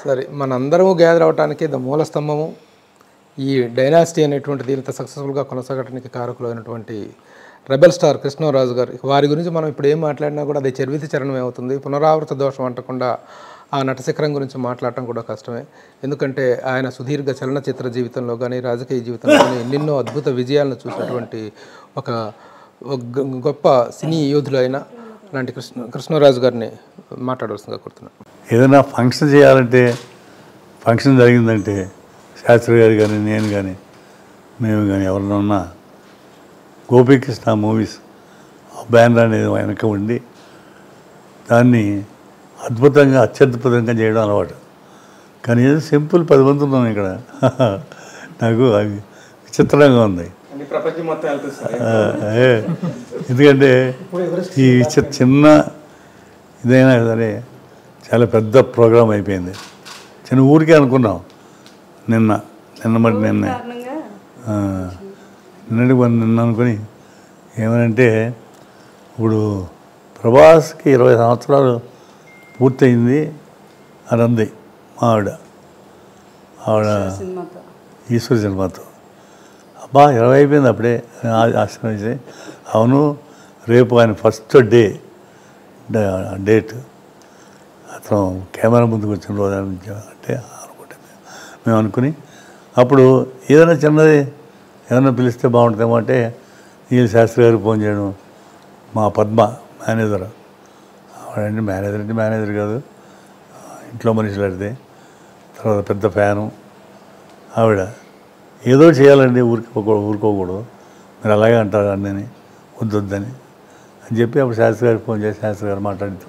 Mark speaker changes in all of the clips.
Speaker 1: సరే మనందరము గ్యాదర్ అవడానికి ద మూల స్తంభము ఈ డైనాసిటీ అనేటువంటిది ఇంత సక్సెస్ఫుల్గా కొనసాగడానికి కారకులైనటువంటి రెబెల్ స్టార్ కృష్ణరాజు గారు వారి గురించి మనం ఇప్పుడు ఏం మాట్లాడినా కూడా అది చర్విత చరణమే అవుతుంది పునరావృత దోషం అంటకుండా ఆ నటశిఖరం గురించి మాట్లాడటం కూడా కష్టమే ఎందుకంటే ఆయన సుదీర్ఘ చలనచిత్ర జీవితంలో కానీ రాజకీయ జీవితంలో కానీ ఎన్నెన్నో అద్భుత విజయాలను చూసినటువంటి ఒక ఒక గ- గొప్ప సినీ యోధులు అయిన అలాంటి కృష్ణ కృష్ణరాజు గారిని మాట్లాడవలసిందిగా కోరుతున్నాను
Speaker 2: ఏదైనా ఫంక్షన్ చేయాలంటే ఫంక్షన్ జరిగిందంటే శాస్త్రి గారు కానీ నేను కానీ మేము కానీ ఎవరైనా ఉన్నా గోపీకృష్ణ మూవీస్ ఆ బ్యానర్ అనేది వెనక ఉండి దాన్ని అద్భుతంగా అత్యద్భుతంగా చేయడం అలవాటు కానీ ఏదో సింపుల్ పది మంది ఉన్నాం ఇక్కడ నాకు అవి విచిత్రంగా ఉంది
Speaker 1: ప్రపంచం మొత్తం వెళ్తుంది సార్
Speaker 2: ఆ, ఏ, ఎందుకంటే ఈ చి- చిన్న ఇదైనా సరే చాలా పెద్ద ప్రోగ్రాం అయిపోయింది చిన్న ఊరికే అనుకున్నాం నిన్న నిన్న మరి నిన్న ఆ, నిన్నటి మొన్న నిన్న అనుకుని ఏమనంటే ఇప్పుడు ప్రభాస్కి ఇరవై సంవత్సరాలు పూర్తయింది అని అంది మా ఆవిడ ఆవిడ ఈశ్వర సినిమాతో అబ్బా ఇరవై అయిపోయింది అప్పుడే అని ఆ- ఆశ్చర్యించి అవును రేపు ఆయన ఫస్ట్ డే డ- డేట్ అతను కెమెరా ముందుకు వచ్చిన రోజు అని అంటే అనుకుంటే మేము- మేము అనుకుని అప్పుడు ఏదైనా చిన్నది ఏదైనా పిలిస్తే బాగుంటుందేమో అంటే ఈ శాస్త్రి గారికి ఫోన్ చేయడం మా పద్మ మేనేజర్ ఆవిడంటే మేనేజర్ అంటే మేనేజర్ కాదు ఇంట్లో మనుషులు అడితే తర్వాత పెద్ద ఫ్యాను ఆవిడ ఏదో చేయాలండి ఊరుకోకూడదు ఊరుకోకూడదు మీరు అలాగే అంటారు అన్నీ వద్దొద్దని అని చెప్పి అప్పుడు శాస్త్రి గారికి ఫోన్ చేసి శాస్త్రి గారు మాట్లాడిన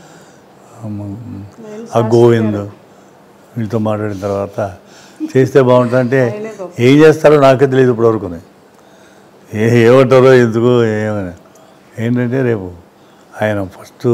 Speaker 2: ఆ గోవింద్ వీళ్ళతో మాట్లాడిన తర్వాత చేస్తే బాగుంటుందంటే ఏం చేస్తారో నాకే తెలియదు ఇప్పుడు వరకు ఏ ఏమంటారో ఎందుకు ఏమని ఏంటంటే రేపు ఆయన ఫస్ట్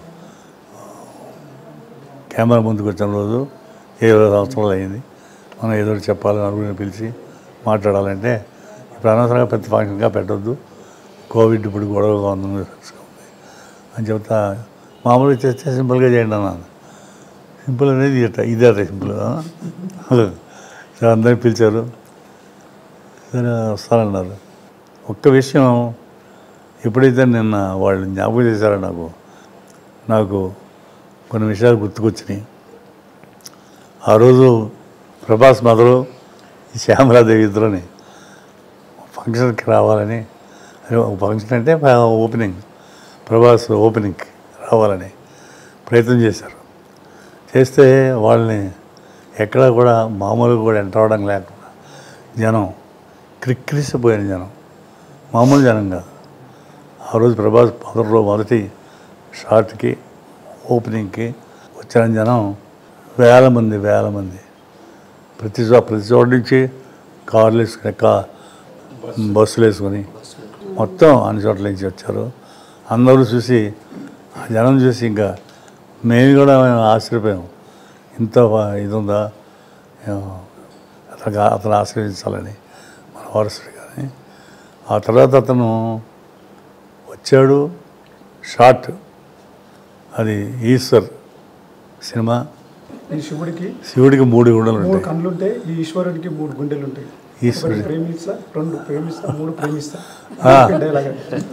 Speaker 2: కెమెరా ముందుకు వచ్చిన రోజు ఇరవై సంవత్సరాలు అయింది మనం ఏదో ఒకటి చెప్పాలని నలుగురిని పిలిచి మాట్లాడాలంటే ఇప్పుడు అనవసరంగా పెద్ద ఫంక్షన్గా పెట్టొద్దు కోవిడ్ ఇప్పుడు గొడవగా ఉంది అని చెప్తా మామూలుగా చేస్తే సింపుల్గా చేయండి అన్నాను సింపుల్ అనేది ఇట ఇదే అట సింపుల్ సరే అందరిని పిలిచారు సరే వస్తానన్నారు ఒక్క విషయం ఎప్పుడైతే నిన్న వాళ్ళు జ్ఞాపకం చేశారో నాకు నాకు కొన్ని విషయాలు గుర్తుకొచ్చినాయి ఆ రోజు ప్రభాస్ మదరు ఈ శ్యామలాదేవి ఇద్దరుని ఫంక్షన్కి రావాలని అదే ఒక ఫంక్షన్ అంటే ఓపెనింగ్ ప్రభాస్ ఓపెనింగ్కి రావాలని ప్రయత్నం చేశారు చేస్తే వాళ్ళని ఎక్కడ కూడా మామూలుగా కూడా ఎంటర్ అవడం లేకుండా జనం క్రిక్కిరిసిపోయిన జనం మామూలు జనం కాదు ఆ రోజు ప్రభాస్ మొదటి రోజు మొదటి షార్ట్కి ఓపెనింగ్కి వచ్చిన జనం వేల మంది వేల మంది ప్రతి చో ప్రతి చోట నుంచి కార్లు వేసుకుని కా బస్సులు వేసుకొని మొత్తం అన్ని చోట్ల నుంచి వచ్చారు అందరూ చూసి ఆ జనం చూసి ఇంకా మేము కూడా ఆశ్చర్యపోయాం ఇంత బా- ఇది ఉందా ఏమో, అతను అతను ఆశ్రయించాలని మన వారసుడు కానీ ఆ తర్వాత అతను వచ్చాడు షార్ట్ అది ఈశ్వర్ సినిమా
Speaker 3: ఈ శివుడికి
Speaker 2: శివుడికి మూడు గుండెలు
Speaker 3: మూడు
Speaker 2: ఉంటాయి
Speaker 3: కళ్ళు ఉంటాయి ఈ ఈశ్వరుడికి మూడు గుండెలు ఉంటాయి
Speaker 2: ఈశ్వరుడి.
Speaker 3: ఒకటి ప్రేమిస్తా రెండు ప్రేమిస్తా మూడు ప్రేమిస్తా
Speaker 2: ఆ.
Speaker 3: డైలాగ్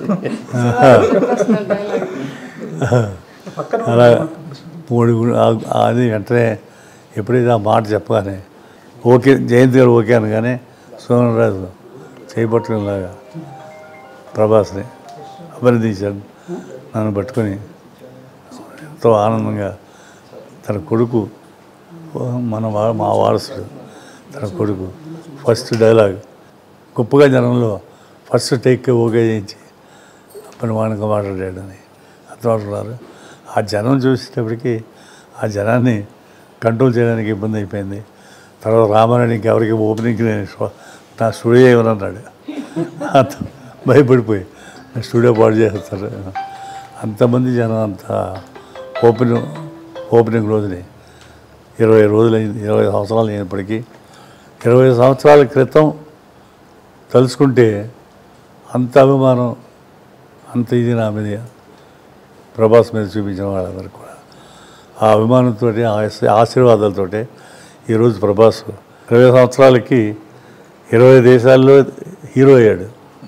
Speaker 3: పక్కన
Speaker 2: అలా మూడు గు- ఆ- అది వెంటనే ఎప్పుడైతే ఆ మాట చెప్పగానే ఓకే జయంత్ గారు ఓకే అనగానే సోమన్ రాజు చేయబట్టుకునేలాగా ప్రభాస్ని అభినందించాడు నన్ను పట్టుకొని ఎంతో ఆనందంగా తన కొడుకు మన వా- మా వారసుడు తన కొడుకు ఫస్ట్ డైలాగ్ గొప్పగా జనంలో ఫస్ట్ టేక్ ఓకే చేయించి పని వాణిగా మాట్లాడాడని అర్థమవుతున్నారు ఆ జనం చూసేటప్పటికి ఆ జనాన్ని కంట్రోల్ చేయడానికి ఇబ్బంది అయిపోయింది తర్వాత రామారాయణకి ఎవరికి ఓపెనింగ్ నేను స్వ- నా స్టూడియో ఏమన్నాడు అంత భయపడిపోయి నా స్టూడియో పాడు చేస్తారు అంతమంది జనం అంత ఓపెన్ ఓపెనింగ్ రోజుని ఇరవై రోజులు అయింది ఇరవై సంవత్సరాలు అయినప్పటికీ ఇరవై సంవత్సరాల క్రితం తలుచుకుంటే అంత అభిమానం అంత ఇది నా మీద ప్రభాస్ మీద చూపించిన వాళ్ళందరూ కూడా ఆ అభిమానంతో ఆశీర్వాదాలతోటే ఈరోజు ప్రభాస్ ఇరవై సంవత్సరాలకి ఇరవై దేశాల్లో హీరో అయ్యాడు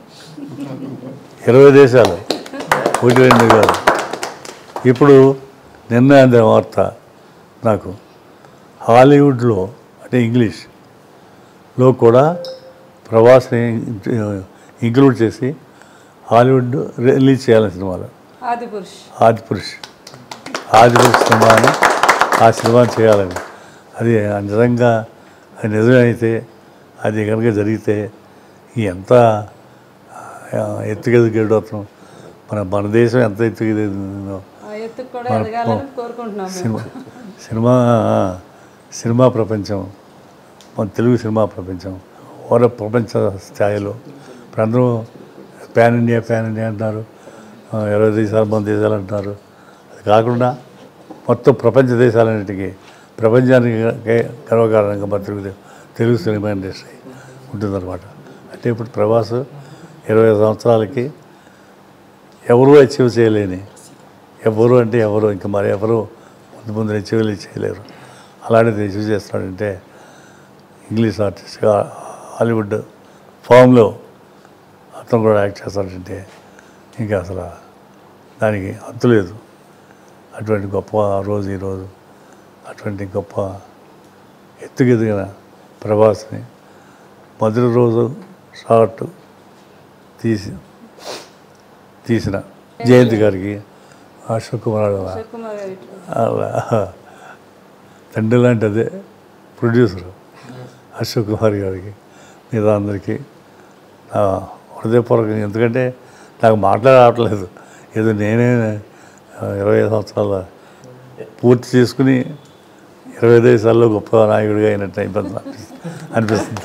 Speaker 2: ఇరవై దేశాలు ఒకటి రెండు కాదు ఇప్పుడు నిన్న అందిన వార్త నాకు హాలీవుడ్లో అంటే ఇంగ్లీష్లో కూడా ప్రవాస్ని ఇంక్లూడ్ చేసి హాలీవుడ్ రిలీజ్ చేయాలని సినిమాలో
Speaker 4: ఆది పురుష్
Speaker 2: ఆది పురుష్ ఆది పురుష్ సినిమాని ఆ సినిమాని చేయాలని అది నిజంగా అది నిజమైతే అది కనుక జరిగితే ఎంత ఆ, ఎత్తుకెదిగేటం మన మన దేశం ఎంత ఎత్తుకెదిగిందో
Speaker 4: ఆ ఎత్తుకు కూడా ఎదగాలని కోరుకుంటున్నాం మేము.
Speaker 2: సినిమా సినిమా సినిమా ప్రపంచం మన తెలుగు సినిమా ప్రపంచం ఓర ప్రపంచ స్థాయిలో ఇప్పుడు అందరూ ప్యాన్ ఇండియా ప్యాన్ ఇండియా అంటున్నారు ఆ, ఇరవై దేశాలు మన దేశాలు అంటున్నారు అది కాకుండా మొత్తం ప్రపంచ దేశాలన్నిటికీ ప్రపంచానికి గర్వకారణంగా మన తెలుగు తెలుగు సినిమా ఇండస్ట్రీ ఉంటుందన్నమాట అంటే ఇప్పుడు ప్రభాస్ ఇరవై సంవత్సరాలకి ఎవరూ అచీవ్ చేయలేని ఎవరు అంటే ఎవరు ఇంకా మరి ఎవరు ముందు ముందు అచీవ్ చేయలేరు అలాంటిది అచీవ్ చేస్తాడంటే ఇంగ్లీష్ ఆర్టిస్ట్గా హాలీవుడ్ ఫామ్లో అతను కూడా యాక్ట్ చేస్తాడంటే ఇంకా అసలు దానికి అంతు లేదు అటువంటి గొప్ప రోజు ఈరోజు అటువంటి గొప్ప ఎత్తుకెదిగిన ప్రభాస్ని మొదటి రోజు షార్ట్ తీసి తీసిన జయంతి గారికి అశోక్ కుమార్ వాళ్ళ
Speaker 4: అశోక్ కుమార్ గారి ఇట్లా.
Speaker 2: అలా తండ్రి లాంటి అదే ప్రొడ్యూసర్ అశోక్ కుమార్ గారికి మీద అందరికీ నా హృదయపూర్వకంగా ఎందుకంటే నాకు మాట్లాడట్లేదు ఏదో నేనే ఆ, ఇరవై ఐదు సంవత్సరాల పూర్తి చేసుకుని ఇరవై దేశాల్లో గొప్ప నాయకుడిగా అయినట్టు అయిపోతుంది అనిపిస్తుంది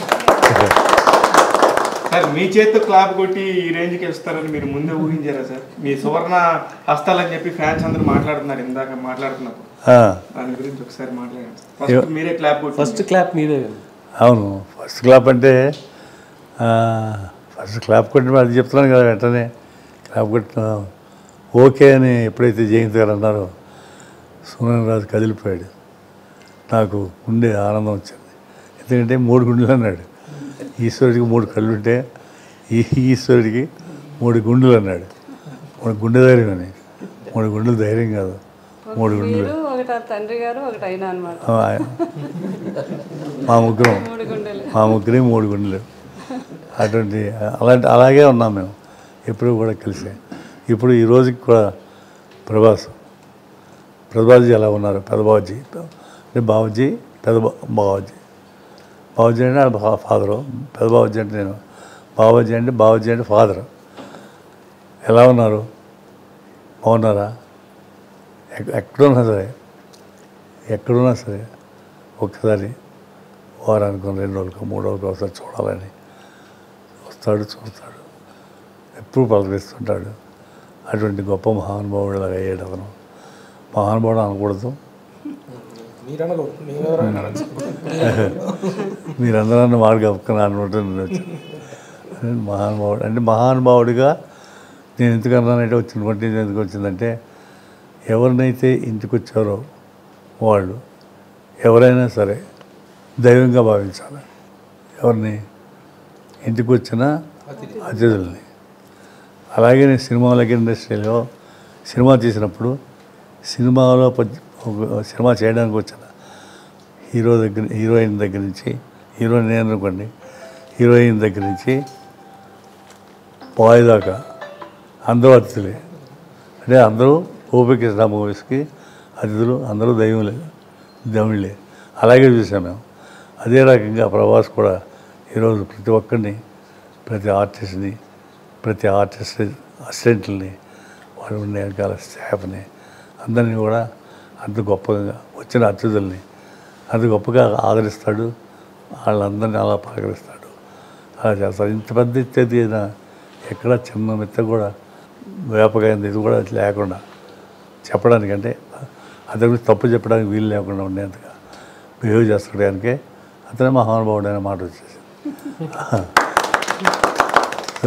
Speaker 5: సార్ మీ చేతితో క్లాప్ కొట్టి ఈ రేంజ్కి వెళ్తారని మీరు ముందే ఊహించారా సార్ మీ సువర్ణ హస్తాలని చెప్పి ఫ్యాన్స్ అందరూ మాట్లాడుతున్నారు ఇందాక మాట్లాడుతున్నారు
Speaker 2: ఆ,
Speaker 5: దాని గురించి ఒకసారి మాట్లాడండి ఫస్ట్ మీరే క్లాప్ కొట్టి
Speaker 6: ఫస్ట్ క్లాప్ మీదే
Speaker 2: అవును ఫస్ట్ క్లాప్ అంటే ఆ, ఫస్ట్ క్లాప్ కొట్టిన అది చెప్తున్నాను కదా వెంటనే క్లాప్ కొట్టిన ఓకే అని ఎప్పుడైతే జయంత్ గారు అన్నారో సునన్ రాజు కదిలిపోయాడు నాకు ఉండే ఆనందం వచ్చింది ఎందుకంటే మూడు గుండెలు అన్నాడు ఈశ్వరుడికి మూడు కళ్ళు ఉంటే ఈ ఈశ్వరుడికి మూడు గుండెలు అన్నాడు మూడు గుండె ధైర్యం అని మూడు గుండెలు ధైర్యం కాదు మూడు గుండెలు
Speaker 4: మీరు ఒకటి ఆ తండ్రి గారు ఒకటి అయినా అనమాట
Speaker 2: ఆ, మా ముగ్గురం
Speaker 4: మూడు గుండెలు
Speaker 2: మా ముగ్గురి మూడు గుండెలు అటువంటి అలాంటి అలాగే ఉన్నాం మేము ఎప్పుడూ కూడా కలిసి ఇప్పుడు ఈ రోజుకి కూడా ప్రభాస్ ప్రభాస్జీ ఎలా ఉన్నారు పెద్ద బాబుజీ అంటే బాబుజీ పెద్ద బా- బాబుజీ బాబుజీ అంటే ఆయన ఫా- ఫాదరు పెద్ద బాబుజీ అంటే నేను బాబుజీ అంటే బాబుజీ అంటే ఫాదర్ ఎలా ఉన్నారు బాగున్నారా ఎక్- ఎక్కడున్నా సరే ఎక్కడున్నా సరే ఒక్కసారి వారానికి రెండు రోజులకు మూడు రోజులకు ఒకసారి చూడాలని వస్తాడు చూస్తాడు ఎప్పుడు పలకరిస్తుంటాడు అటువంటి గొప్ప మహానుభావుడిలాగా అయ్యాడు అతను మహానుభావుడు అనకూడదు
Speaker 1: మీరనలో మీరెవరైనా అనొచ్చు.
Speaker 2: మీరందరూ అన్న మాట గొప్ప అనుకుంటూ మహానుభావుడు అంటే మహానుభావుడిగా నేను ఎందుకు అన్నానంటే వచ్చిన వంటి ఎందుకు వచ్చిందంటే ఎవరినైతే ఇంటికి వచ్చారో వాళ్ళు ఎవరైనా సరే దైవంగా భావించాలి ఎవరిని ఇంటికి వచ్చిన అతిథుల్ని అలాగే నేను సినిమాలకి ఇండస్ట్రీలో సినిమా తీసినప్పుడు సినిమాలో ప- ఒక సినిమా చేయడానికి వచ్చిన హీరో దగ్గర హీరోయిన్ దగ్గర నుంచి హీరోయిన్ నేను అనుకోండి హీరోయిన్ దగ్గర నుంచి బాయ్ దాకా అందరూ అతిథులే అంటే అందరూ ఓపిక మూవీస్కి అతిథులు అందరూ దైవంలే దేవుళ్ళే అలాగే చూసాం మేము అదే రకంగా ప్రభాస్ కూడా ఈరోజు ప్రతి ఒక్కరిని ప్రతి ఆర్టిస్ట్ని ప్రతి ఆర్టిస్ట్ అసిస్టెంట్లని వాళ్ళు ఉండే వెనకాల స్టాఫ్ని అందరినీ కూడా అంత గొప్పగా వచ్చిన అతిథుల్ని అంత గొప్పగా ఆదరిస్తాడు వాళ్ళందరినీ అలా పలకరిస్తాడు అలా చేస్తాడు ఇంత పెద్ద ఎత్తు అయినా ఎక్కడ చిన్న మెత్త కూడా వ్యాపకమైంది ఇది కూడా లేకుండా చెప్పడానికంటే అతని గురించి తప్పు చెప్పడానికి వీలు లేకుండా ఉండేంతగా బిహేవ్ చేస్తాడానికే అతనే మహానుభావుడు అనే మాట వచ్చేసింది సో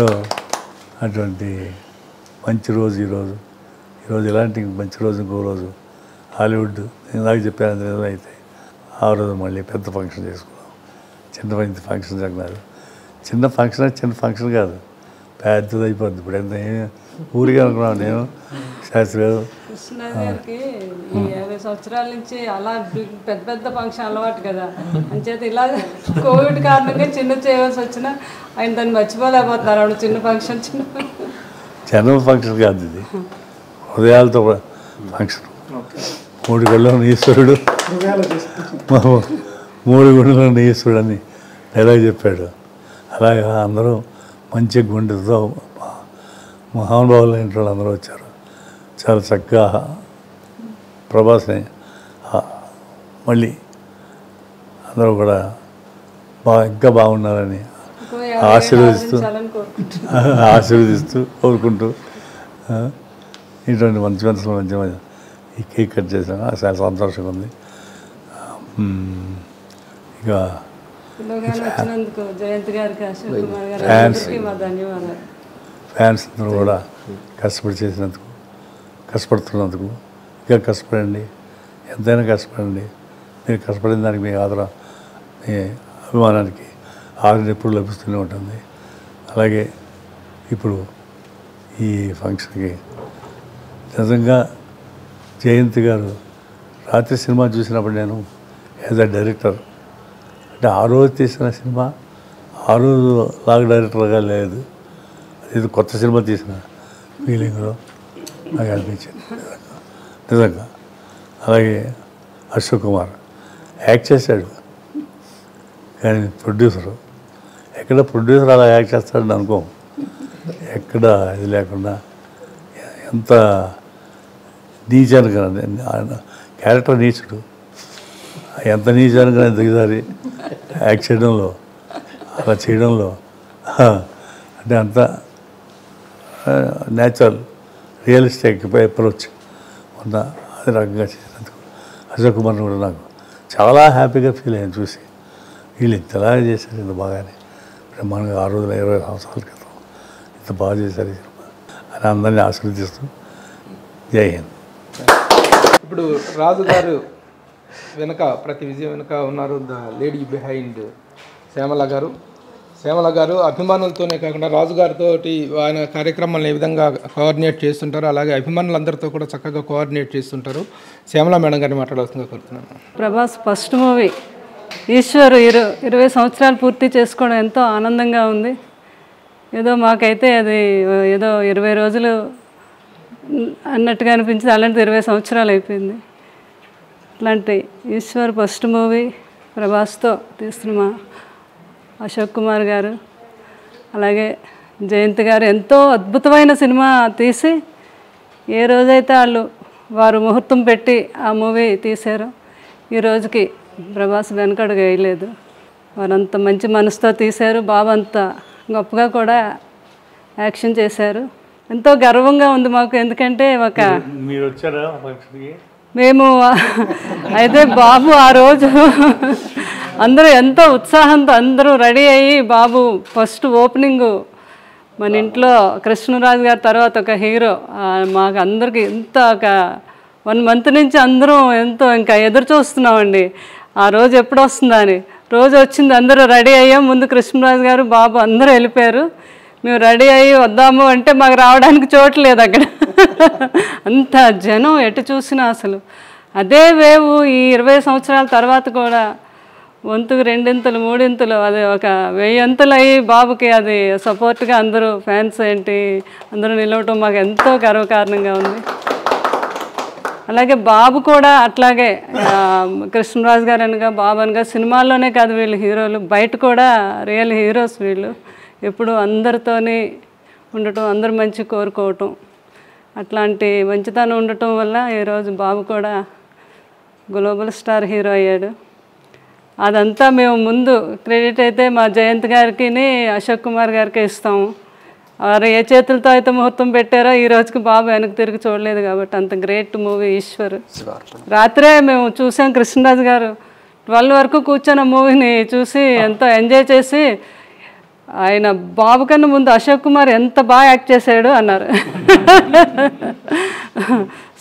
Speaker 2: అటువంటి మంచి రోజు ఈరోజు ఈరోజు ఇలాంటి మంచి రోజు ఇంకో రోజు హాలీవుడ్ ఇందాక చెప్పాను అది నిజం అయితే ఆ రోజు మళ్ళీ పెద్ద ఫంక్షన్ చేసుకున్నాం చిన్న పెద్ద ఫంక్షన్ జరగలేదు చిన్న ఫంక్షన్ అంటే చిన్న ఫంక్షన్ కాదు పెద్దది అయిపోద్ది ఇప్పుడు ఎంత ఏం- ఊరికే అనుకున్నాను నేను శాస్త్రి గారు
Speaker 4: కృష్ణరాజు గారికి ఈ యాభై సంవత్సరాల నుంచి అలా బి- పెద్ద పెద్ద ఫంక్షన్ అలవాటు కదా అంచేత ఇలా కోవిడ్ కారణంగా చిన్న చేయవలసి వచ్చినా ఆయన దాన్ని మర్చిపోలేకపోతున్నారు ఆవిడ చిన్న ఫంక్షన్ చిన్న
Speaker 2: జనరల్ ఫంక్షన్ కాదు ఇది హృదయాలతో ఫంక్షన్ మూడు గళ్ళలో ఈశ్వరుడు
Speaker 3: హృదయాలు చేసి
Speaker 2: మూడు గుండెలో ఈశ్వరుడు అని డైలాగ్ చెప్పాడు అలాగే అందరూ మంచి గుండెతో మహానుభావులు అయిన వాళ్ళు అందరూ వచ్చారు చాలా చక్కగా ప్రభాస్ని ఆ, మళ్ళీ అందరూ కూడా బాగా ఇంకా బాగున్నారని
Speaker 4: ఇంకో యాభై ఏళ్ళు
Speaker 2: ఆశీర్వదిస్తూ
Speaker 4: ఆశించాలని కోరుకుంటున్నాను
Speaker 2: ఆశీర్వదిస్తూ కోరుకుంటూ ఆ, ఇటువంటి మంచి మనసులో మంచి మంచి ఈ కేక్ కట్ చేశాను అది చాలా సంతోషంగా ఉంది మ్మ్. ఇక
Speaker 4: పిల్లగానే వచ్చినందుకు జయంత్ గారికి అశోక్ కుమార్ గారికి
Speaker 2: Fans.
Speaker 4: అందరికీ మా ధన్యవాదాలు
Speaker 2: ఫ్యాన్స్ అందరూ కూడా కష్టపడి చేసినందుకు కష్టపడుతున్నందుకు ఇంకా కష్టపడండి ఎంతైనా కష్టపడండి మీరు కష్టపడిన దానికి మీ ఆదర మీ అభిమానానికి ఆదరణ ఎప్పుడు లభిస్తూనే ఉంటుంది అలాగే ఇప్పుడు ఈ ఫంక్షన్కి నిజంగా జయంత్ గారు రాత్రి సినిమా చూసినప్పుడు నేను యాజ్ అ డైరెక్టర్ అంటే ఆ రోజు తీసిన సినిమా ఆ రోజు లాగా డైరెక్టర్గా లేదు ఇది కొత్త సినిమా తీసిన ఫీలింగ్లో నాకు అనిపించింది నిజంగా అలాగే అశోక్ కుమార్ యాక్ట్ చేశాడు కానీ ప్రొడ్యూసరు ఎక్కడ ప్రొడ్యూసర్ అలా యాక్ట్ చేస్తాడని అనుకో ఎక్కడ ఇది లేకుండా ఎంత నీచానుగా ఆయన క్యారెక్టర్ నీచుడు ఎంత నీచానుగా దిగజారి యాక్ట్ చేయడంలో అలా చేయడంలో అంటే అంత న్యాచురల్ రియలిస్టిక్ అప్రోచ్ ఉన్న అది రకంగా చేసినందుకు అశోక్ కుమార్ని కూడా నాకు చాలా హ్యాపీగా ఫీల్ అయ్యాను చూసి వీళ్ళు ఇంతలా చేశారు ఇంత బాగానే బ్రహ్మాండంగా ఆ రోజుల ఇరవై సంవత్సరాల క్రితం ఇంత బాగా చేశారు ఈ సినిమా అని అందరినీ ఆశీర్వదిస్తూ జై హింద్
Speaker 1: ఇప్పుడు రాజు గారు వెనక ప్రతి విజయం వెనుక ఉన్నారు ద లేడీ బిహైండ్ శ్యామల గారు శ్యామల గారు అభిమానులతోనే కాకుండా రాజు గారితో ఆయన కార్యక్రమాలను ఏ విధంగా కోఆర్డినేట్ చేస్తుంటారో అలాగే అభిమానులందరితో కూడా చక్కగా కోఆర్డినేట్ చేస్తుంటారు శ్యామల మేడం గారిని మాట్లాడాల్సిందిగా కోరుతున్నాను
Speaker 4: ప్రభాస్ ఫస్ట్ మూవీ ఈశ్వర్ ఇరు ఇరవై సంవత్సరాలు పూర్తి చేసుకోవడం ఎంతో ఆనందంగా ఉంది ఏదో మాకైతే అది ఏదో ఇరవై రోజులు అన్నట్టుగా అనిపించింది అలాంటిది ఇరవై సంవత్సరాలు అయిపోయింది అట్లాంటి ఈశ్వర్ ఫస్ట్ మూవీ ప్రభాస్తో తీస్తున్న అశోక్ కుమార్ గారు అలాగే జయంత్ గారు ఎంతో అద్భుతమైన సినిమా తీసి ఏ రోజైతే వాళ్ళు వారు ముహూర్తం పెట్టి ఆ మూవీ తీశారో ఈ రోజుకి ప్రభాస్ వెనకడుగు వేయలేదు వారు అంత మంచి మనసుతో తీశారు బాబు అంత గొప్పగా కూడా యాక్షన్ చేశారు ఎంతో గర్వంగా ఉంది మాకు ఎందుకంటే ఒక
Speaker 2: మీరు వచ్చారా ఫంక్షన్కి
Speaker 4: మేము అయితే బాబు ఆ రోజు అందరూ ఎంతో ఉత్సాహంతో అందరూ రెడీ అయ్యి బాబు ఫస్ట్ ఓపెనింగ్ మన ఇంట్లో కృష్ణరాజు గారి తర్వాత ఒక హీరో ఆ, మాకు అందరికి ఎంత ఒక వన్ మంత్ నుంచి అందరం ఎంతో ఇంకా ఎదురు చూస్తున్నామండి ఆ రోజు ఎప్పుడు వస్తుందా అని రోజు వచ్చింది అందరూ రెడీ అయ్యాం ముందు కృష్ణరాజు గారు బాబు అందరూ వెళ్ళిపోయారు మేము రెడీ అయ్యి వద్దాము అంటే మాకు రావడానికి చోటు లేదు అక్కడ అంత జనం ఎటు చూసినా అసలు అదే వేవు ఈ ఇరవై సంవత్సరాల తర్వాత కూడా వంతుకు రెండింతలు మూడింతలు అది ఒక వెయ్యంతలు అయ్యి బాబుకి అది సపోర్ట్గా అందరూ ఫ్యాన్స్ ఏంటి అందరూ నిలవటం మాకు ఎంతో గర్వకారణంగా ఉంది అలాగే బాబు కూడా అట్లాగే ఆ, కృష్ణరాజు గారు అనగా బాబు అనగా సినిమాల్లోనే కాదు వీళ్ళు హీరోలు బయట కూడా రియల్ హీరోస్ వీళ్ళు ఎప్పుడు అందరితోని ఉండటం అందరు మంచి కోరుకోవటం అట్లాంటి మంచితనం ఉండటం వల్ల ఈరోజు బాబు కూడా గ్లోబల్ స్టార్ హీరో అయ్యాడు అదంతా మేము ముందు క్రెడిట్ అయితే మా జయంత్ గారికి అశోక్ కుమార్ గారికి ఇస్తాము వారు ఏ చేతులతో అయితే ముహూర్తం పెట్టారో ఈ రోజుకి బాబు వెనక్కి తిరిగి చూడలేదు కాబట్టి అంత గ్రేట్ మూవీ ఈశ్వర్ రాత్రే మేము చూసాం కృష్ణరాజు గారు ట్వెల్వ్ వరకు కూర్చొని ఆ మూవీని చూసి ఎంతో ఎంజాయ్ చేసి ఆయన బాబు కన్నా ముందు అశోక్ కుమార్ ఎంత బాగా యాక్ట్ చేశాడు అన్నారు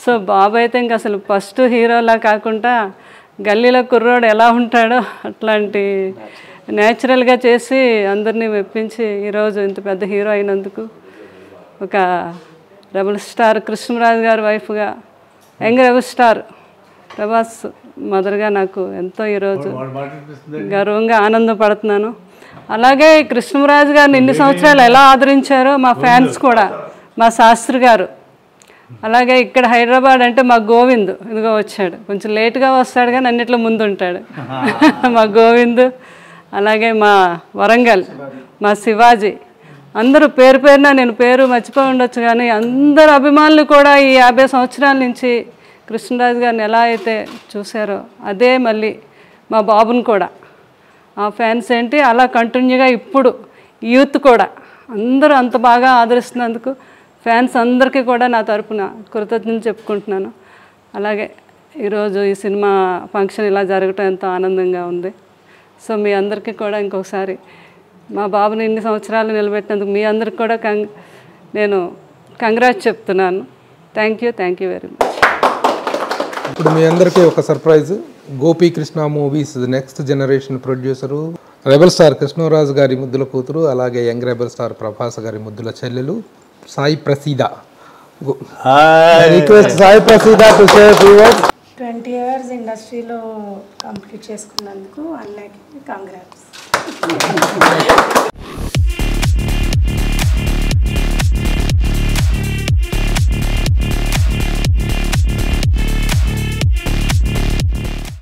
Speaker 4: సో బాబు అయితే ఇంక అసలు ఫస్ట్ హీరోలా కాకుండా గల్లీలో కుర్రోడు ఎలా ఉంటాడో అట్లాంటి న్యాచురల్గా చేసి అందరినీ మెప్పించి ఈరోజు ఇంత పెద్ద హీరో అయినందుకు ఒక రెబల్ స్టార్ కృష్ణరాజు గారి వైఫ్గా యంగ్ రెబల్ స్టార్ ప్రభాస్ మదర్గా నాకు ఎంతో ఈరోజు గర్వంగా ఆనందపడుతున్నాను అలాగే కృష్ణరాజు గారిని ఇన్ని సంవత్సరాలు ఎలా ఆదరించారో మా ఫ్యాన్స్ కూడా మా శాస్త్రి గారు అలాగే ఇక్కడ హైదరాబాద్ అంటే మా గోవింద్ ఇదిగో వచ్చాడు కొంచెం లేట్గా వస్తాడు కానీ అన్నిట్లో ముందు ఉంటాడు మా గోవింద్ అలాగే మా వరంగల్ మా శివాజీ అందరూ పేరు పేరున నేను పేరు మర్చిపోయి ఉండొచ్చు కానీ అందరు అభిమానులు కూడా ఈ యాభై సంవత్సరాల నుంచి కృష్ణరాజు గారిని ఎలా అయితే చూశారో అదే మళ్ళీ మా బాబుని కూడా ఆ ఫ్యాన్స్ ఏంటి అలా కంటిన్యూగా ఇప్పుడు యూత్ కూడా అందరూ అంత బాగా ఆదరిస్తున్నందుకు ఫ్యాన్స్ అందరికీ కూడా నా తరపున కృతజ్ఞతలు చెప్పుకుంటున్నాను అలాగే ఈరోజు ఈ సినిమా ఫంక్షన్ ఇలా జరగటం ఎంతో ఆనందంగా ఉంది సో మీ అందరికీ కూడా ఇంకొకసారి మా బాబుని ఇన్ని సంవత్సరాలు నిలబెట్టినందుకు మీ అందరికి కూడా కంగ్ నేను కంగ్రాట్స్ చెప్తున్నాను thank you thank you very much
Speaker 1: ఇప్పుడు మీ అందరికీ ఒక surprise Gopikrishna movies next generation producer rebel star Krishnaraju గారి ముద్దుల కూతురు అలాగే యంగ్ రెబల్ స్టార్ ప్రభాస్ గారి ముద్దుల చెల్లెలు సాయి ప్రసీద request Sai Praseeda to share few words
Speaker 6: twenty years ఇండస్ట్రీలో కంప్లీట్ చేసుకున్నందుకు అన్నకి కంగ్రాట్స్